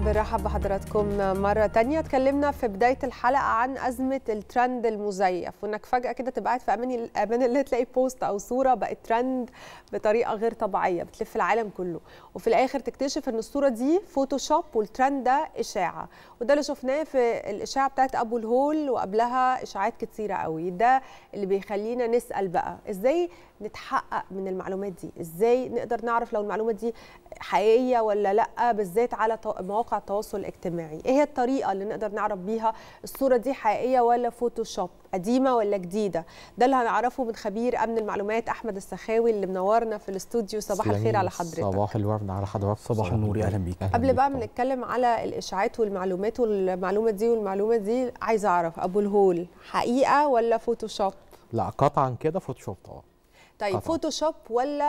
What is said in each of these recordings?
برحب بحضراتكم مرة تانية اتكلمنا في بداية الحلقة عن أزمة الترند المزيف وإنك فجأة كده تبقى قاعد في أمان أمان الله تلاقي بوست أو صورة بقت ترند بطريقة غير طبيعية بتلف العالم كله وفي الآخر تكتشف إن الصورة دي فوتوشوب والترند ده إشاعة وده اللي شفناه في الإشاعة بتاعت أبو الهول وقبلها إشاعات كتيرة قوي ده اللي بيخلينا نسأل بقى إزاي نتحقق من المعلومات دي إزاي نقدر نعرف لو المعلومة دي حقيقية ولا لأ بالذات على مواقع التواصل الاجتماعي ايه هي الطريقه اللي نقدر نعرف بيها الصوره دي حقيقيه ولا فوتوشوب قديمه ولا جديده ده اللي هنعرفه من خبير امن المعلومات احمد السخاوي اللي منورنا في الاستوديو صباح الخير على حضرتك صباح الورد على حضرتك صباح النور اهلا بيك قبل بقى ما نتكلم على الاشاعات والمعلومات والمعلومه دي والمعلومه دي عايزه اعرف ابو الهول حقيقه ولا فوتوشوب لا قطعا كده فوتوشوب طبعا طيب قطعا. فوتوشوب ولا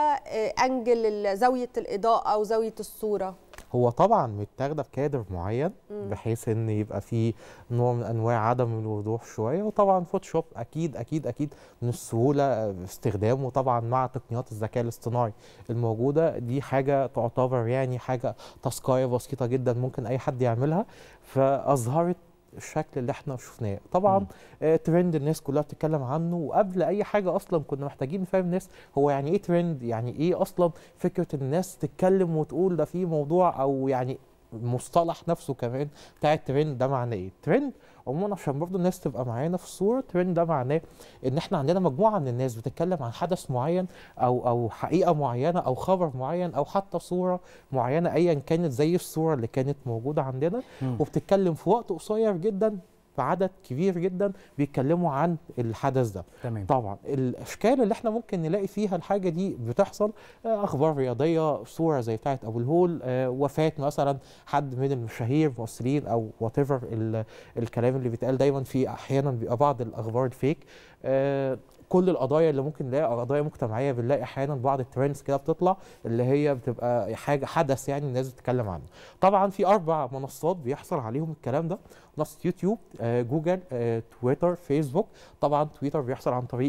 انجل زاويه الاضاءه او زاويه الصوره هو طبعا متاخده في كادر معين بحيث ان يبقى في نوع من انواع عدم الوضوح شويه وطبعا فوتوشوب اكيد اكيد اكيد من السهوله استخدامه طبعا مع تقنيات الذكاء الاصطناعي الموجوده دي حاجه تعتبر يعني حاجه تاسكايه بسيطه جدا ممكن اي حد يعملها فاظهرت الشكل اللي احنا شفناه طبعا آه ترند الناس كلها بتتكلم عنه وقبل اي حاجه اصلا كنا محتاجين نفهم الناس هو يعني ايه ترند يعني ايه اصلا فكره الناس تتكلم وتقول ده في موضوع او يعني المصطلح نفسه كمان بتاع الترند ده معناه ايه ترند عموما عشان برضه الناس تبقى معانا في الصوره ترند ده معناه ان احنا عندنا مجموعه من الناس بتتكلم عن حدث معين او او حقيقه معينه او خبر معين او حتى صوره معينه ايا كانت زي الصوره اللي كانت موجوده عندنا م. وبتتكلم في وقت قصير جدا بعدد كبير جدا بيتكلموا عن الحدث ده تمام. طبعا الاشكال اللي احنا ممكن نلاقي فيها الحاجه دي بتحصل اخبار رياضيه صوره زي بتاعه ابو الهول وفاه مثلا حد من المشاهير ممثلين او وات الكلام اللي بيتقال دايما في احيانا بيبقى بعض الاخبار الفيك كل القضايا اللي ممكن نلاقيها قضايا مجتمعيه بنلاقي احيانا بعض الترندز كده بتطلع اللي هي بتبقى حاجه حدث يعني الناس بتتكلم عنه طبعا في اربع منصات بيحصل عليهم الكلام ده منصه يوتيوب آه، جوجل آه، تويتر فيسبوك طبعا تويتر بيحصل عن طريق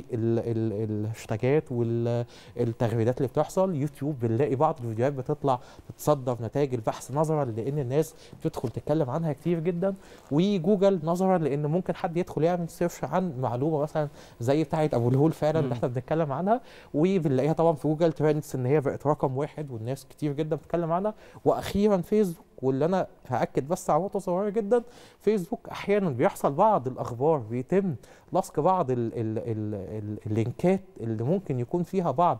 الهاشتاجات والتغريدات اللي بتحصل يوتيوب بنلاقي بعض الفيديوهات بتطلع بتصدر نتائج البحث نظرا لان الناس بتدخل تتكلم عنها كتير جدا وجوجل نظرا لان ممكن حد يدخل يعمل سيرش عن معلومه مثلا زي بتاعه ابو الهول فعلا اللي احنا بنتكلم عنها وبنلاقيها طبعا في جوجل ترندز ان هي بقت رقم واحد والناس كتير جدا بتتكلم عنها واخيرا فيسبوك واللي انا هاكد بس على نقطه صغيره جدا فيسبوك احيانا بيحصل بعض الاخبار بيتم لصق بعض ال ال ال ال اللينكات اللي ممكن يكون فيها بعض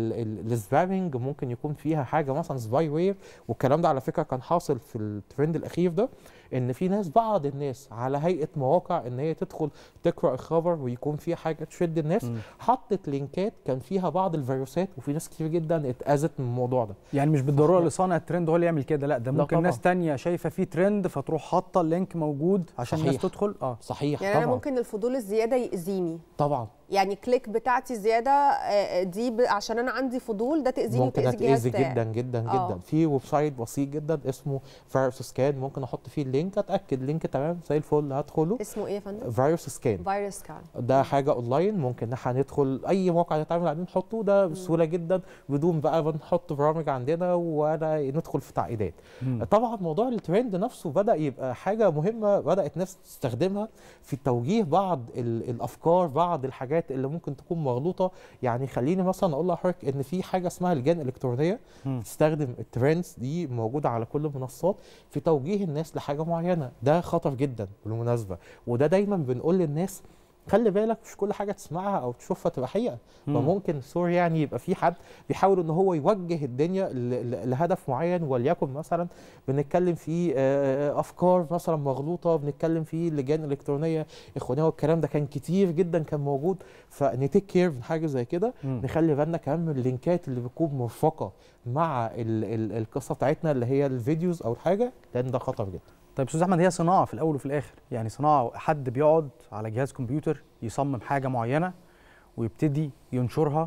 السبامينج ممكن يكون فيها حاجه مثلا سباي وير والكلام ده على فكره كان حاصل في الترند الاخير ده ان في ناس بعض الناس على هيئه مواقع ان هي تدخل تقرا الخبر ويكون في حاجه تشد الناس م. حطت لينكات كان فيها بعض الفيروسات وفي ناس كتير جدا اتاذت من الموضوع ده يعني مش بالضروره اللي صانع الترند هو اللي يعمل كده لا ده ممكن ناس تانية شايفه في ترند فتروح حاطه اللينك موجود عشان الناس تدخل اه صحيح يعني طبعا. انا ممكن الفضول الزياده ياذيني طبعا يعني كليك بتاعتي زياده دي ب... عشان انا عندي فضول ده تاذيني ممكن تاذي جدا جدا جدا أوه. في ويب سايت بسيط جدا اسمه فيروس سكان ممكن احط فيه اللينك اتاكد لينك تمام زي الفل هدخله اسمه ايه يا فندم فيروس سكان فيروس سكان ده حاجه اونلاين ممكن احنا ندخل اي موقع نتعامل عليه نحطه ده بسهوله جدا بدون بقى بنحط برامج عندنا ولا ندخل في تعقيدات طبعا موضوع الترند نفسه بدا يبقى حاجه مهمه بدات ناس تستخدمها في توجيه بعض الافكار بعض الحاجات اللي ممكن تكون مغلوطه يعني خليني مثلا اقول لحضرتك ان في حاجه اسمها لجان الكترونيه بتستخدم الترندز دي موجوده على كل المنصات في توجيه الناس لحاجه معينه ده خطر جدا بالمناسبه وده دايما بنقول للناس خلي بالك مش كل حاجه تسمعها او تشوفها تبقى حقيقه فممكن سوري يعني يبقى في حد بيحاول ان هو يوجه الدنيا لهدف معين وليكن مثلا بنتكلم في افكار مثلا مغلوطه بنتكلم في لجان الكترونيه اخوانيه والكلام ده كان كتير جدا كان موجود فنتيك كير من حاجه زي كده نخلي بالنا كمان من اللينكات اللي بتكون مرفقه مع ال ال القصه بتاعتنا اللي هي الفيديوز او الحاجه لان ده خطر جدا طيب استاذ احمد هي صناعه في الاول وفي الاخر يعني صناعه حد بيقعد على جهاز كمبيوتر يصمم حاجه معينه ويبتدي ينشرها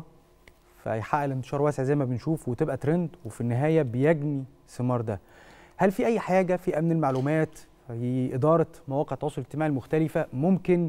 فيحقق الانتشار واسع زي ما بنشوف وتبقى ترند وفي النهايه بيجني ثمار ده هل في اي حاجه في امن المعلومات في اداره مواقع التواصل الاجتماعي المختلفه ممكن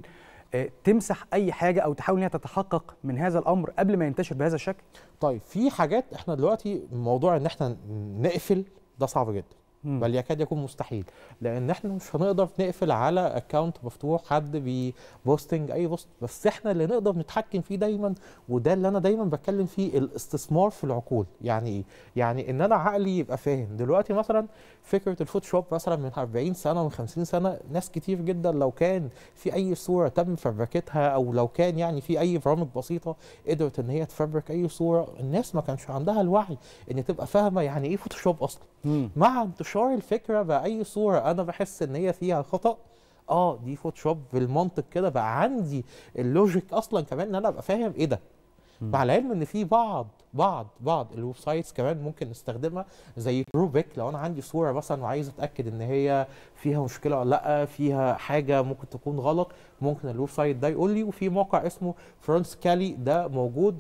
تمسح اي حاجه او تحاول انها تتحقق من هذا الامر قبل ما ينتشر بهذا الشكل طيب في حاجات احنا دلوقتي موضوع ان احنا نقفل ده صعب جدا مم. بل يكاد يكون مستحيل لان احنا مش هنقدر نقفل على اكونت مفتوح حد بيبوستنج اي بوست بس احنا اللي نقدر نتحكم فيه دايما وده اللي انا دايما بتكلم فيه الاستثمار في العقول يعني ايه يعني ان انا عقلي يبقى فاهم دلوقتي مثلا فكره الفوتوشوب مثلا من 40 سنه ومن 50 سنه ناس كتير جدا لو كان في اي صوره تم فبركتها او لو كان يعني في اي برامج بسيطه قدرت ان هي تفبرك اي صوره الناس ما كانش عندها الوعي ان تبقى فاهمه يعني ايه فوتوشوب اصلا مم. مع انتشار الفكره باي صوره انا بحس ان هي فيها خطا اه دي فوتوشوب بالمنطق كده بقى عندي اللوجيك اصلا كمان ان انا ابقى فاهم ايه ده مم. مع العلم ان في بعض بعض بعض الويب سايتس كمان ممكن نستخدمها زي روبيك لو انا عندي صوره مثلا وعايز اتاكد ان هي فيها مشكله ولا لا فيها حاجه ممكن تكون غلط ممكن الويب سايت ده يقول لي وفي موقع اسمه فرانس كالي ده موجود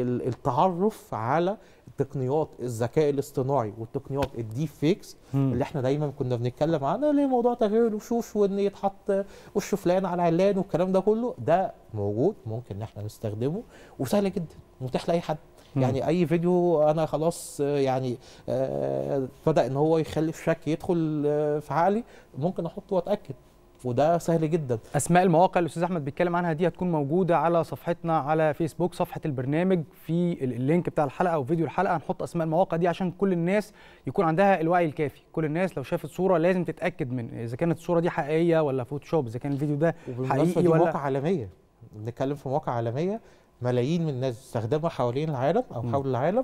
للتعرف على تقنيات الذكاء الاصطناعي والتقنيات الديب فيكس مم. اللي احنا دايما كنا بنتكلم عنها اللي هي موضوع تغيير الوشوش وان يتحط وش فلان على علان والكلام ده كله ده موجود ممكن ان احنا نستخدمه وسهل جدا متاح لاي حد مم. يعني اي فيديو انا خلاص آه، يعني آه، بدا ان هو يخلي الشك يدخل آه، في عقلي ممكن احطه واتاكد وده سهل جدا اسماء المواقع اللي الاستاذ احمد بيتكلم عنها دي هتكون موجوده على صفحتنا على فيسبوك صفحه البرنامج في ال- اللينك بتاع الحلقه او فيديو الحلقه هنحط اسماء المواقع دي عشان كل الناس يكون عندها الوعي الكافي كل الناس لو شافت صوره لازم تتاكد من اذا كانت الصوره دي حقيقيه ولا فوتوشوب اذا كان الفيديو ده وبالمناسبه حقيقي دي ولا مواقع عالميه بنتكلم في مواقع عالميه ملايين من الناس استخدمها حوالين العالم او مم. حول العالم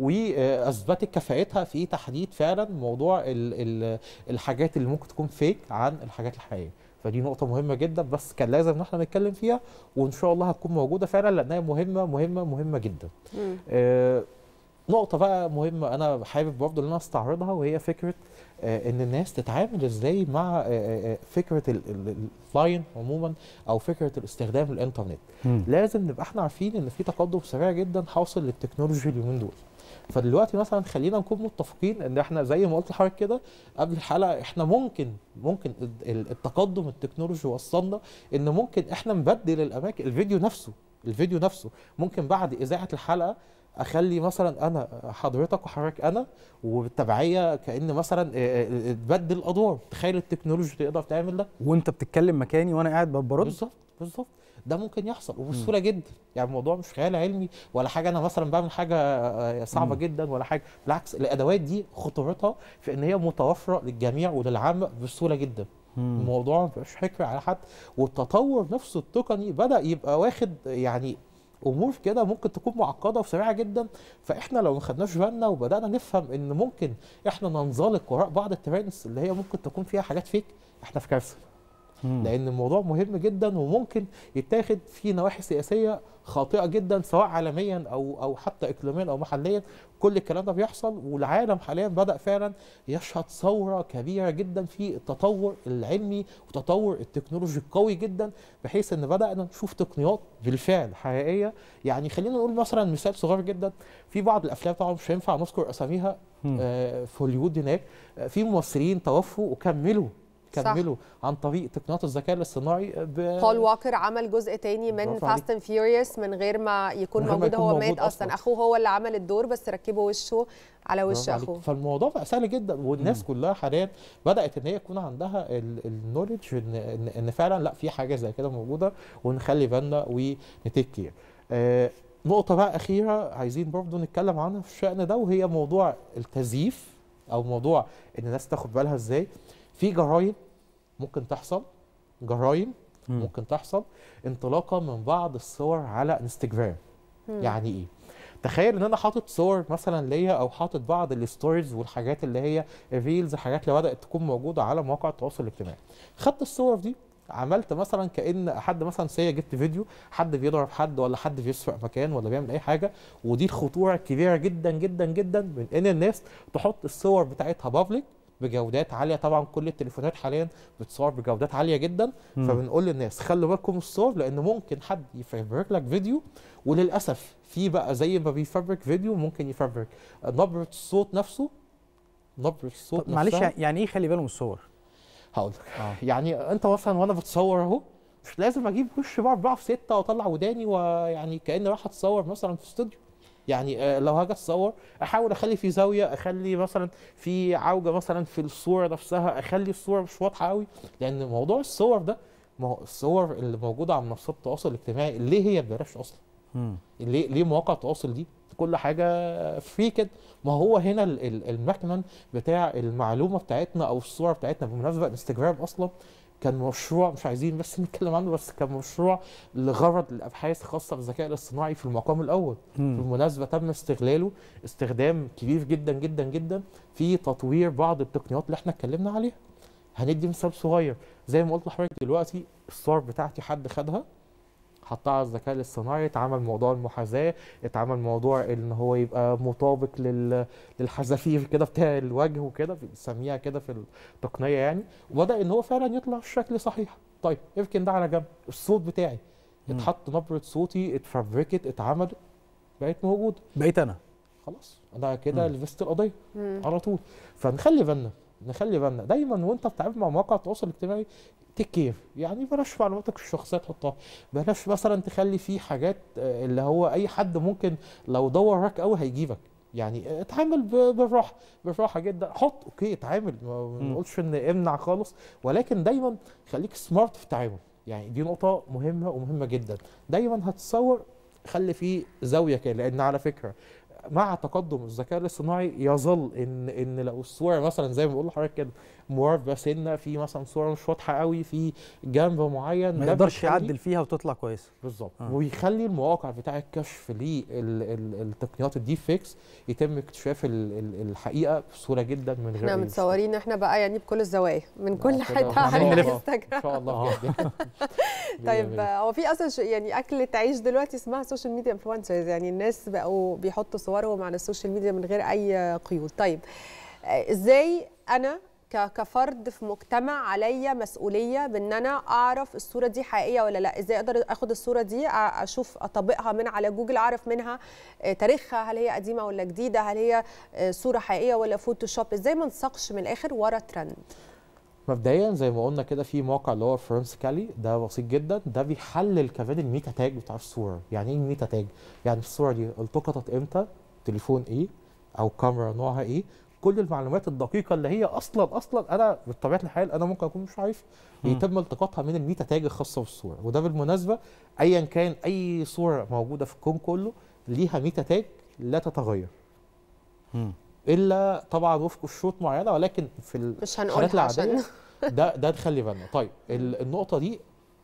واثبتت كفاءتها في تحديد فعلا موضوع ال ال الحاجات اللي ممكن تكون فيك عن الحاجات الحقيقيه فدي نقطة مهمة جدا بس كان لازم ان احنا نتكلم فيها وان شاء الله هتكون موجودة فعلا لانها مهمة مهمة مهمة جدا. مم. آه، نقطة بقى مهمة أنا حابب برضه إن أنا أستعرضها وهي فكرة آه، إن الناس تتعامل إزاي مع آه، آه، فكرة ال- ال- الأوفلاين عموما أو فكرة الاستخدام الإنترنت. مم. لازم نبقى إحنا عارفين إن في تقدم سريع جدا حاصل للتكنولوجي اليومين دول. فدلوقتي مثلا خلينا نكون متفقين ان احنا زي ما قلت لحضرتك كده قبل الحلقه احنا ممكن ممكن ال- ال- التقدم التكنولوجي وصلنا ان ممكن احنا نبدل الاماكن الفيديو نفسه الفيديو نفسه ممكن بعد اذاعه الحلقه اخلي مثلا انا حضرتك وحضرتك انا وبالتبعيه كان مثلا آه، آه، تبدل الادوار تخيل التكنولوجي تقدر تعمل ده وانت بتتكلم مكاني وانا قاعد برد بالظبط بالظبط ده ممكن يحصل وبسهوله جدا يعني الموضوع مش خيال علمي ولا حاجه انا مثلا بعمل حاجه آه، صعبه مم. جدا ولا حاجه بالعكس الادوات دي خطورتها في ان هي متوفره للجميع وللعامه بسهوله جدا مم. الموضوع ما بقاش حكر على حد والتطور نفسه التقني بدا يبقى واخد يعني امور كده ممكن تكون معقده وسريعه جدا فاحنا لو ما خدناش بالنا وبدانا نفهم ان ممكن احنا ننزلق وراء بعض الترندز اللي هي ممكن تكون فيها حاجات فيك احنا في كارثه مم. لان الموضوع مهم جدا وممكن يتاخد في نواحي سياسيه خاطئه جدا سواء عالميا او او حتى اقليميا او محليا كل الكلام ده بيحصل والعالم حاليا بدا فعلا يشهد ثوره كبيره جدا في التطور العلمي وتطور التكنولوجي القوي جدا بحيث ان بدانا نشوف تقنيات بالفعل حقيقيه يعني خلينا نقول مثلا مثال صغير جدا في بعض الافلام طبعا مش هينفع نذكر اساميها مم. آه، في هوليوود هناك آه، في ممثلين توفوا وكملوا صح. كملوا عن طريق تقنيات الذكاء الاصطناعي ب... بول ووكر عمل جزء تاني من برافو فاست اند فيوريوس من غير ما يكون من غير ما موجود يكون هو موجود مات اصلا أصلاً. اخوه هو اللي عمل الدور بس ركبوا وشه على وش برافو عليك. اخوه فالموضوع بقى سهل جدا والناس مم. كلها حاليا بدات ان هي يكون عندها النولج ان ان ان فعلا لا في حاجه زي كده موجوده ونخلي بالنا ونتيك كير آه نقطه بقى اخيره عايزين برضو نتكلم عنها في الشان ده وهي موضوع التزييف او موضوع ان الناس تاخد بالها ازاي في جرائم ممكن تحصل جرائم مم. ممكن تحصل انطلاقا من بعض الصور على انستجرام مم. يعني ايه تخيل ان انا حاطط صور مثلا ليا او حاطط بعض الستوريز والحاجات اللي هي الريلز الحاجات اللي بدات تكون موجوده على مواقع التواصل الاجتماعي خدت الصور دي عملت مثلا كان حد مثلا سيا جبت فيديو حد بيضرب حد ولا حد بيسرق مكان ولا بيعمل اي حاجه ودي الخطوره الكبيره جدا جدا جدا من ان الناس تحط الصور بتاعتها بابليك بجودات عاليه طبعا كل التليفونات حاليا بتصور بجودات عاليه جدا مم. فبنقول للناس خلوا بالكم من الصور لان ممكن حد يفبرك لك فيديو وللاسف في بقى زي ما بيفبرك فيديو ممكن يفبرك نبره الصوت نفسه نبره الصوت طب معلش نفسها يعني ايه خلي باله من الصور هقول لك اه يعني انت مثلا وانا بتصور اهو مش لازم اجيب وش بقى 4 في 6 واطلع وداني ويعني كاني رايح اتصور مثلا في استوديو يعني آه، لو هاجي اتصور احاول اخلي في زاويه اخلي مثلا في عوجه مثلا في الصوره نفسها اخلي الصوره مش واضحه قوي لان موضوع الصور ده ما هو الصور اللي موجوده على منصات التواصل الاجتماعي ليه هي ببلاش اصلا مم. ليه ليه مواقع التواصل دي كل حاجه فري كده ما هو هنا ال- ال- المكمن بتاع المعلومه بتاعتنا او الصوره بتاعتنا بالمناسبه انستجرام اصلا كان مشروع مش عايزين بس نتكلم عنه بس كان مشروع لغرض الابحاث خاصه بالذكاء الاصطناعي في المقام الاول مم. بالمناسبه تم استغلاله استخدام كبير جدا جدا جدا في تطوير بعض التقنيات اللي احنا اتكلمنا عليها هندي مثال صغير زي ما قلت لحضرتك دلوقتي الصور بتاعتي حد خدها حطها على الذكاء الاصطناعي اتعمل موضوع المحاذاه اتعمل موضوع ان هو يبقى مطابق لل... للحذافير كده بتاع الوجه وكده بنسميها كده في التقنيه يعني وبدا ان هو فعلا يطلع الشكل صحيح طيب اركن ده على جنب الصوت بتاعي مم. اتحط نبره صوتي اتفبركت اتعملت بقت موجوده بقيت انا خلاص انا كده مم. لبست القضيه مم. على طول فنخلي بالنا نخلي بالنا دايما وانت بتتعامل مع مواقع التواصل الاجتماعي تيك كير يعني بلاش معلوماتك الشخصيه تحطها بلاش مثلا تخلي فيه حاجات آه، اللي هو اي حد ممكن لو دور وراك قوي هيجيبك يعني آه، اتعامل ب- بالراحه بالراحه جدا حط اوكي اتعامل ما مم. نقولش ان امنع خالص ولكن دايما خليك سمارت في التعامل يعني دي نقطه مهمه ومهمه جدا دايما هتصور خلي فيه زاويه كده لان على فكره مع تقدم الذكاء الاصطناعي يظل ان ان لو الصوره مثلا زي ما بقول لحضرتك كده مواربه سنه في مثلا صوره مش واضحه قوي في جنب معين ما ده يقدرش بيخلي- يعدل فيها وتطلع كويسه بالظبط آه. ويخلي المواقع بتاع الكشف للتقنيات الديب فيكس يتم اكتشاف ال- ال- الحقيقه بسهوله جدا من غير احنا أي متصورين احنا بقى يعني بكل الزوايا من آه، كل كده حته إن شاء على الله. ان الانستجرام شاء الله آه. بجد. طيب مية مية. هو في اصلا ش- يعني اكله عيش دلوقتي اسمها سوشيال ميديا انفلونسرز يعني الناس بقوا بيحطوا صورهم على السوشيال ميديا من غير اي قيود طيب آه، ازاي انا ك- كفرد في مجتمع عليا مسؤوليه بان انا اعرف الصوره دي حقيقيه ولا لا ازاي اقدر اخد الصوره دي أ- اشوف اطبقها من على جوجل اعرف منها آه، تاريخها هل هي قديمه ولا جديده هل هي آه، صوره حقيقيه ولا فوتوشوب ازاي ما نسقش من الاخر ورا ترند مبدئيا زي ما قلنا كده في موقع اللي هو فرنسكالي ده بسيط جدا ده بيحلل كمان الميتا تاج بتاع الصوره يعني ايه الميتا تاج يعني الصوره دي التقطت امتى تليفون ايه او كاميرا نوعها ايه كل المعلومات الدقيقه اللي هي اصلا اصلا انا بطبيعه الحال انا ممكن اكون مش عارف مم. يتم التقاطها من الميتا تاج الخاصه بالصوره وده بالمناسبه ايا كان اي صوره موجوده في الكون كله ليها ميتا تاج لا تتغير مم. الا طبعا وفق شروط معينه ولكن في ال- مش الحالات هنقولها عشان العاديه ده ده نخلي بالنا طيب ال- النقطه دي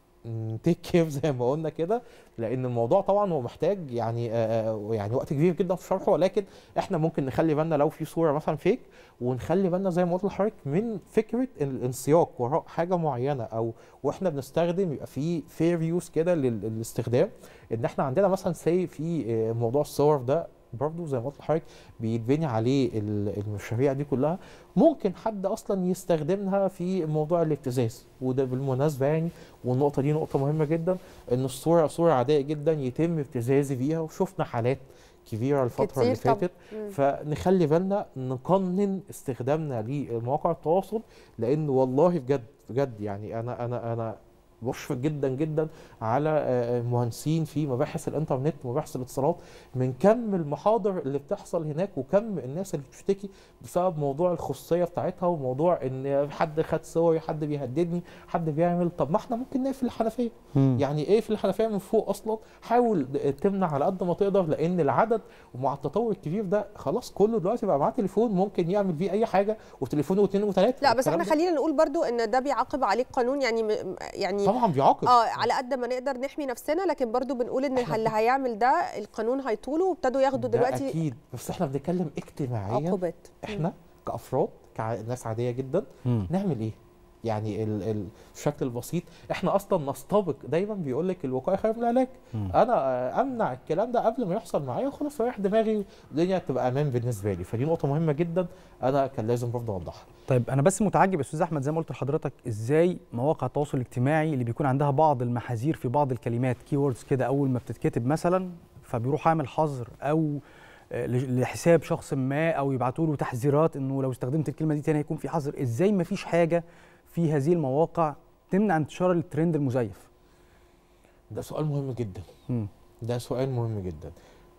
تيك كير زي ما قلنا كده لان الموضوع طبعا هو محتاج يعني آه، آه، يعني وقت كبير جدا في شرحه ولكن احنا ممكن نخلي بالنا لو في صوره مثلا فيك ونخلي بالنا زي ما قلت لحضرتك من فكره الانسياق وراء حاجه معينه او واحنا بنستخدم يبقى في فير يوز كده لل- للاستخدام ان احنا عندنا مثلا سي في آه، موضوع الصور ده برضه زي ما قلت لحضرتك بيتبني عليه ال- المشاريع دي كلها ممكن حد اصلا يستخدمها في موضوع الابتزاز وده بالمناسبه يعني والنقطه دي نقطه مهمه جدا ان الصوره صوره عاديه جدا يتم ابتزازي بيها وشفنا حالات كبيره الفتره اللي كتير طبعاً. فاتت مم. فنخلي بالنا نقنن استخدامنا لمواقع التواصل لان والله بجد بجد يعني انا انا انا بشفق جدا جدا على آه، مهندسين في مباحث الانترنت ومباحث الاتصالات من كم المحاضر اللي بتحصل هناك وكم الناس اللي بتشتكي بسبب موضوع الخصوصيه بتاعتها وموضوع ان حد خد صوري حد بيهددني حد بيعمل طب ما احنا ممكن نقفل الحنفيه مم. يعني ايه في الحنفيه من فوق اصلا حاول تمنع على قد ما تقدر لان العدد ومع التطور الكبير ده خلاص كله دلوقتي بقى معاه تليفون ممكن يعمل بيه اي حاجه وتليفونه واثنين وثلاثه لا بس احنا والكلام خلينا نقول برضو ان ده بيعاقب عليه القانون يعني م- يعني ده طبعا بيعاقب اه على قد ما نقدر نحمي نفسنا لكن برضو بنقول ان إحنا- اللي هيعمل ده القانون هيطوله وابتدوا ياخدوا ده دلوقتي اكيد بس احنا بنتكلم اجتماعيا عقوبات احنا كافراد كناس عاديه جدا مم. نعمل ايه يعني ال- ال- الشكل البسيط احنا اصلا نستبق دايما بيقول لك الوقايه خير من العلاج مم. انا آه، امنع الكلام ده قبل ما يحصل معايا وخلاص اريح دماغي الدنيا تبقى امان بالنسبه لي فدي نقطه مهمه جدا انا كان لازم برضه اوضحها طيب انا بس متعجب يا استاذ احمد زي ما قلت لحضرتك ازاي مواقع التواصل الاجتماعي اللي بيكون عندها بعض المحاذير في بعض الكلمات كي ووردز كده اول ما بتتكتب مثلا فبيروح عامل حظر او آه، ل- لحساب شخص ما او يبعتوا له تحذيرات انه لو استخدمت الكلمه دي تاني هيكون في حظر ازاي ما فيش حاجه في هذه المواقع تمنع انتشار الترند المزيف ده سؤال مهم جدا مم. ده سؤال مهم جدا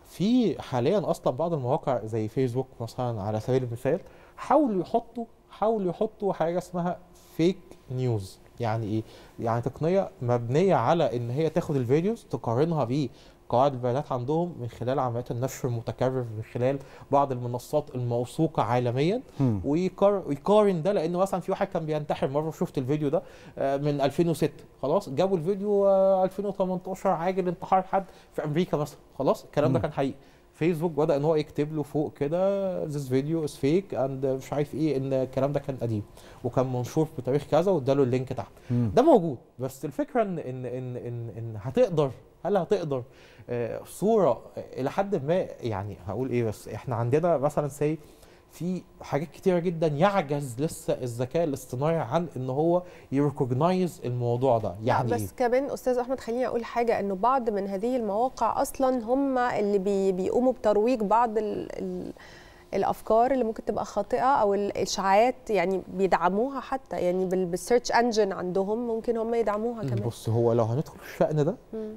في حاليا اصلا بعض المواقع زي فيسبوك مثلا على سبيل المثال حاولوا يحطوا حاولوا يحطوا حاجه اسمها فيك نيوز يعني ايه يعني تقنيه مبنيه على ان هي تاخد الفيديوز تقارنها بقواعد البيانات عندهم من خلال عمليات النشر المتكرر من خلال بعض المنصات الموثوقه عالميا مم. ويقار- ويقارن ده لان مثلا في واحد كان بينتحر مره شفت الفيديو ده آه، من 2006 خلاص جابوا الفيديو آه، 2018 عاجل انتحار حد في امريكا مثلا خلاص الكلام ده مم. كان حقيقي فيسبوك بدا ان هو يكتب له فوق كده this video is fake and مش عارف ايه ان الكلام ده كان قديم وكان منشور بتاريخ كذا واداله اللينك تحت مم. ده موجود بس الفكره ان ان ان ان, إن هتقدر هل هتقدر آه، صوره الى حد ما يعني هقول ايه بس احنا عندنا مثلا سي في حاجات كتيره جدا يعجز لسه الذكاء الاصطناعي عن ان هو يريكوجنايز الموضوع ده يعني بس إيه؟ كمان استاذ احمد خليني اقول حاجه انه بعض من هذه المواقع اصلا هم اللي بي بيقوموا بترويج بعض ال ال الافكار اللي ممكن تبقى خاطئه او الاشاعات يعني بيدعموها حتى يعني بال- بالسيرش انجن عندهم ممكن هم يدعموها كمان بص هو لو هندخل في الشأن ده مم.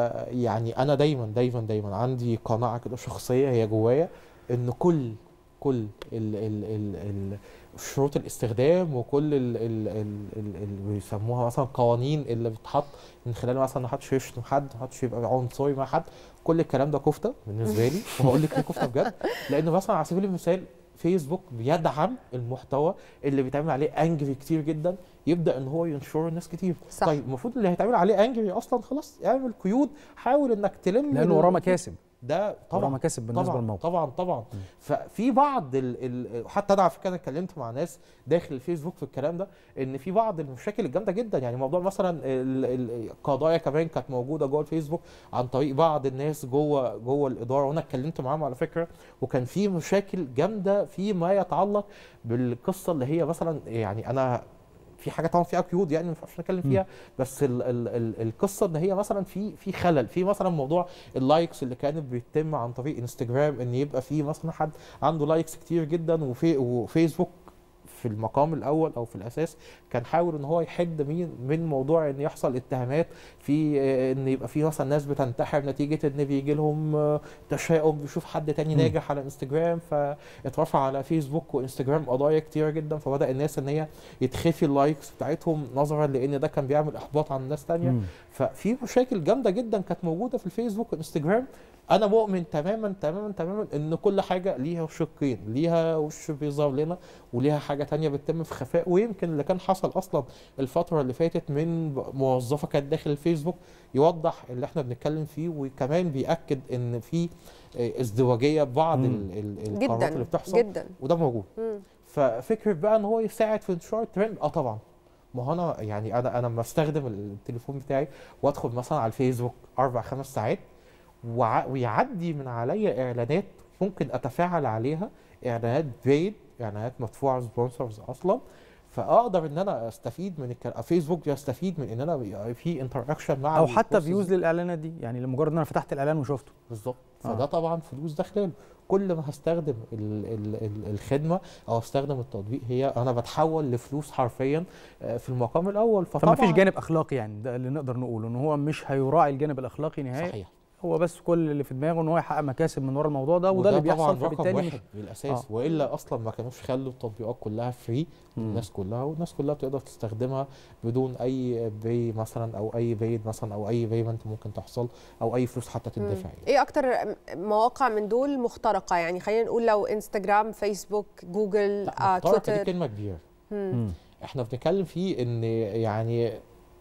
فيعني انا دايما دايما دايما عندي قناعه كده شخصيه هي جوايا ان كل كل ال ال ال ال شروط الاستخدام وكل ال ال ال ال ال بيسموها مثلا قوانين اللي بتتحط من خلال مثلا ما حدش يشتم حد ما حدش يبقى عنصري مع حد كل الكلام ده كفته بالنسبه لي وهقول لك ليه كفته بجد لان مثلا على سبيل المثال فيسبوك بيدعم المحتوى اللي بيتعمل عليه انجري كتير جدا يبدا ان هو ينشره الناس كتير صح. طيب المفروض اللي هيتعمل عليه انجري اصلا خلاص اعمل قيود حاول انك تلم لانه ال- وراه مكاسب ده وراه طبعا مكاسب بالنسبه طبعا للموقع طبعا طبعا ففي بعض ال ال حتى انا على فكره انا اتكلمت مع ناس داخل الفيسبوك في الكلام ده ان في بعض المشاكل الجامده جدا يعني موضوع مثلا ال- ال- القضايا كمان كانت موجوده جوه الفيسبوك عن طريق بعض الناس جوه جوه الاداره وانا اتكلمت معاهم على فكره وكان في مشاكل جامده فيما يتعلق بالقصه اللي هي مثلا يعني انا في حاجه طبعا فيها قيود يعني ما ينفعش نتكلم فيها بس ال ال ال القصه ان هي مثلا في في خلل في مثلا موضوع اللايكس اللي كانت بيتم عن طريق انستجرام ان يبقى في مثلا حد عنده لايكس كتير جدا وفي وفيسبوك في المقام الاول او في الاساس كان حاول ان هو يحد من من موضوع ان يحصل اتهامات في آه، ان يبقى في مثلا ناس بتنتحر نتيجه ان بيجي لهم آه، تشاؤم بيشوف حد تاني مم. ناجح على انستجرام فاترفع على فيسبوك وانستجرام قضايا كتيره جدا فبدا الناس ان هي يتخفي اللايكس بتاعتهم نظرا لان ده كان بيعمل احباط عن ناس تانية مم. ففي مشاكل جامده جدا كانت موجوده في الفيسبوك والانستجرام انا مؤمن تماما تماما تماما ان كل حاجه ليها شقين ليها وش بيظهر لنا وليها حاجه تانية بتتم في خفاء ويمكن اللي كان حصل اصلا الفتره اللي فاتت من موظفه كانت داخل الفيسبوك يوضح اللي احنا بنتكلم فيه وكمان بياكد ان في آه، ازدواجيه ببعض مم. ال- ال- القرارات اللي جدا بتحصل جدا وده موجود مم. ففكره بقى ان هو يساعد في انتشار الترند اه طبعا ما هو انا يعني انا انا لما استخدم التليفون بتاعي وادخل مثلا على الفيسبوك اربع خمس ساعات وع- ويعدي من عليا اعلانات ممكن اتفاعل عليها اعلانات بيد اعلانات مدفوعه سبونسرز اصلا فاقدر ان انا استفيد من الكلام فيسبوك يستفيد من ان انا يبقى في انتراكشن مع او حتى البوستس فيوز دي. للاعلانات دي يعني لمجرد ان انا فتحت الاعلان وشفته بالظبط آه. فده طبعا فلوس داخله كل ما هستخدم ال ال ال الخدمه او استخدم التطبيق هي انا بتحول لفلوس حرفيا آه، في المقام الاول فما فطبعا فيش جانب اخلاقي يعني ده اللي نقدر نقوله ان هو مش هيراعي الجانب الاخلاقي نهائي صحيح هو بس كل اللي في دماغه ان هو يحقق مكاسب من ورا الموضوع ده وده اللي بيحصل طبعا رقم فبالتالي مش واحد بالاساس آه. والا اصلا ما كانوش خلوا التطبيقات كلها فري مم. الناس كلها والناس كلها بتقدر تستخدمها بدون اي بي مثلا او اي بيد مثلا او اي بيمنت ممكن تحصل او اي فلوس حتى تدفع يعني. ايه اكتر مواقع من دول مخترقه يعني خلينا نقول لو انستغرام فيسبوك جوجل لا آه، مخترق دي تويتر كلمه كبيره مم. مم. احنا بنتكلم فيه ان يعني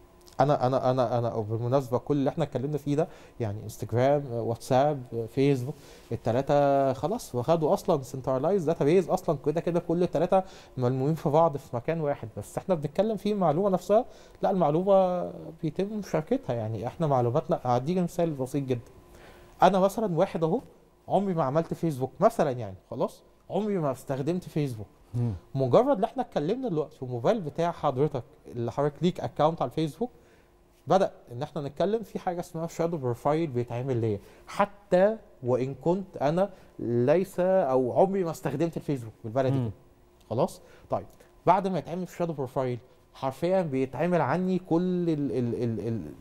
انا انا انا انا بالمناسبه كل اللي احنا اتكلمنا فيه ده يعني انستجرام واتساب فيسبوك الثلاثه خلاص وخدوا اصلا سنترلايز داتابيز اصلا كده كده كل الثلاثه ملمومين في بعض في مكان واحد بس احنا بنتكلم فيه المعلومه نفسها لا المعلومه بيتم مشاركتها يعني احنا معلوماتنا هديك مثال بسيط جدا انا مثلا واحد اهو عمري ما عملت فيسبوك مثلا يعني خلاص عمري ما استخدمت فيسبوك مم. مجرد ان احنا اتكلمنا دلوقتي في الموبايل بتاع حضرتك اللي حضرتك ليك اكونت على الفيسبوك بدا ان احنا نتكلم في حاجه اسمها شادو بروفايل بيتعمل ليا حتى وان كنت انا ليس او عمري ما استخدمت الفيسبوك بالبلدي مم. كده خلاص طيب بعد ما يتعمل في شادو بروفايل حرفيا بيتعمل عني كل ال ال ال ال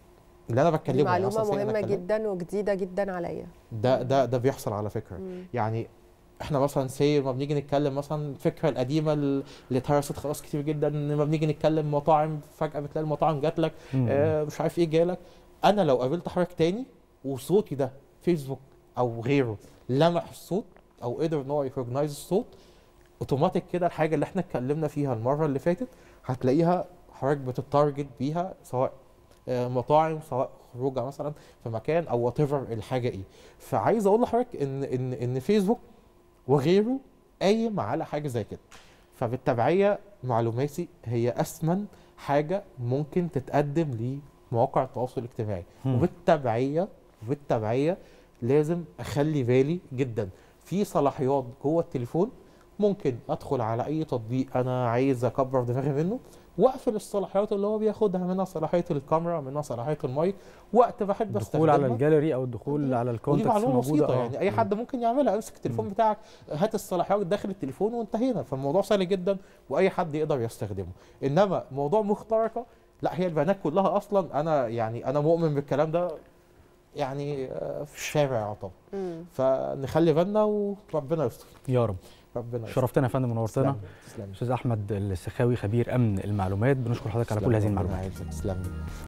اللي انا دي بتكلمه يعني معلومه أصلاً سيء أنا مهمه أتكلم. جدا وجديده جدا عليا ده ده ده بيحصل على فكره مم. يعني احنا مثلا سي ما بنيجي نتكلم مثلا الفكره القديمه اللي اتهرست خلاص كتير جدا ان ما بنيجي نتكلم مطاعم فجاه بتلاقي المطاعم جات لك مم. آه مش عارف ايه جالك انا لو قابلت حضرتك تاني وصوتي ده فيسبوك او غيره لمح الصوت او قدر ان هو يريكوجنايز الصوت اوتوماتيك كده الحاجه اللي احنا اتكلمنا فيها المره اللي فاتت هتلاقيها حضرتك بتتارجت بيها سواء آه، مطاعم سواء خروجه مثلا في مكان او وات الحاجه ايه فعايز اقول لحضرتك ان ان ان فيسبوك وغيره قايم على حاجه زي كده فبالتبعيه معلوماتي هي اثمن حاجه ممكن تتقدم لمواقع التواصل الاجتماعي مم. وبالتبعيه وبالتبعيه لازم اخلي بالي جدا في صلاحيات جوه التليفون ممكن ادخل على اي تطبيق انا عايز اكبر دماغي منه واقفل الصلاحيات اللي هو بياخدها منها صلاحيه الكاميرا منها صلاحيه المايك وقت بحب الدخول على استخدمها. الجاليري او الدخول ودي- على ودي الكونتاكتس معلومه الموجوده بسيطه آه. يعني اي مم. حد ممكن يعملها امسك التليفون مم. بتاعك هات الصلاحيات داخل التليفون وانتهينا فالموضوع سهل جدا واي حد يقدر يستخدمه انما موضوع مخترقه لا هي البيانات كلها اصلا انا يعني انا مؤمن بالكلام ده يعني آه، في الشارع يعتبر مم. فنخلي بالنا وربنا يستر يا رب ربنا يستر شرفتنا يا فندم ونورتنا تسلم تسلم استاذ احمد السخاوي خبير امن المعلومات بنشكر حضرتك على كل هذه المعلومات تسلم